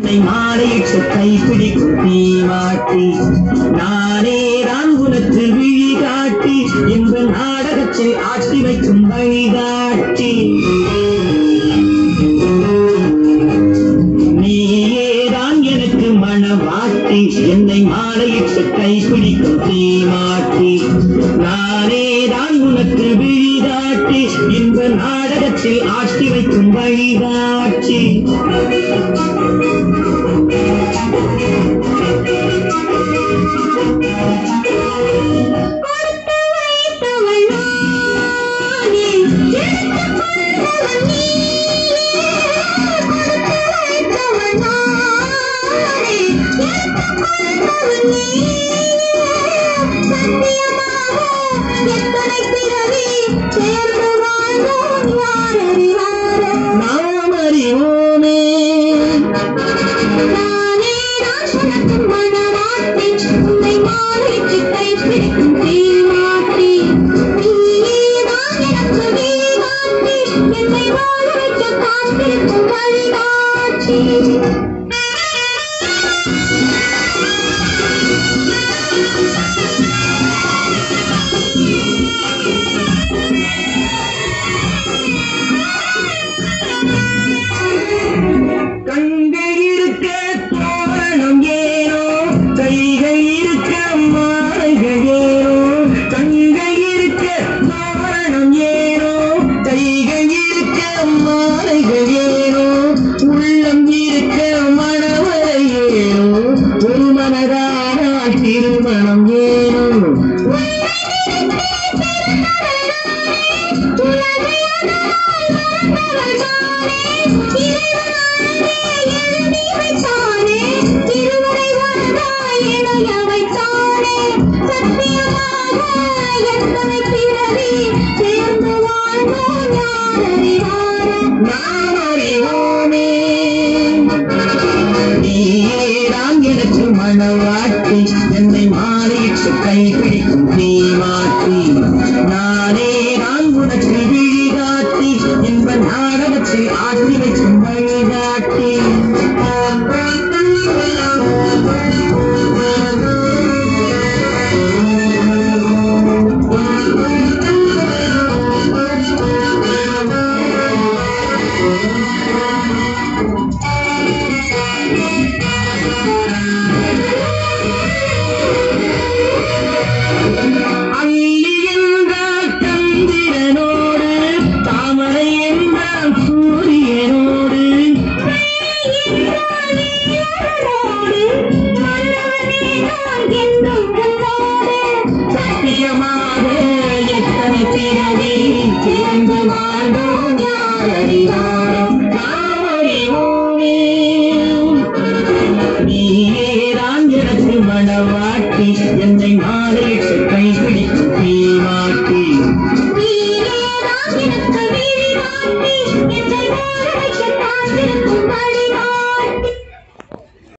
என்னை மாலையிட்டு கைப்பிடிக்கும் தீமாட்டி நானே தான் உனக்கு விழி காட்டி இந்த நாடகத்தில் ஆட்டி வைக்கும் வழிகாட்டி நீயேதான் எனக்கு மனவாட்டி என்னை மாலையிட்டு கைப்பிடிக்கும் தீமாட்டி நானே தான் உனக்கு விழிகாட்டி இந்த நாடகத்தில் ஆட்டி வைக்கும் வழிகாட்டி கொடுத்து வைத்தவள் நானே எடுத்துக் கொண்டவள் நீயே கொடுத்து வைத்தவள் நானே எடுத்துக் கொண்டவள் நீயே சத்தியமாக எத்தனை பிறவி சேர்ந்து வாழ்ந்தோம் யார் அறிவாரோ நாம் அறிவோமே நானே நான் உனக்கு மனவாட்டி உன்னை மாலைக்கு கைப்பிடிக்கும் தீமாட்டி நீதான் எனக்கு வீகாட்டி என்னை வாழ வைக்க காத்திருக்கும் வழிகாட்டி கண்கள் இருக்க தோரணம் ஏனோ கைகள் இருக்க மாலைகள் ஏனோ கண்கள் இருக்க தோரணம் ஏனோ கைகள் இருக்க மாலைகள் ஏனோ உள்ளம் இருக்க மணவரை ஏனோ ஒரு மனதானால் திருமணம் ஏனோ நாம் அறிவோமே நீதான் எனக்கு மனவாட்டி என்னை மாறிட்டு கைப்பிடிக்கும் தீமாட்டி நானே நான் உனக்கு விழிகாட்டி என்ப நாடகத்தில் ஆட்டி வைக்கும் வழிகாட்டி அள்ளி என்றால் சந்திரனோடு தாமரை என்றால் சூரியனோடு சத்தியமாக எத்தனை பிறவி சேர்ந்து வாழ்ந்தோம் யார் அறிவாரோ நாம் அறிவோமே நீதான் எனக்கு மனவாட்டி என்னை மாலையிட்டு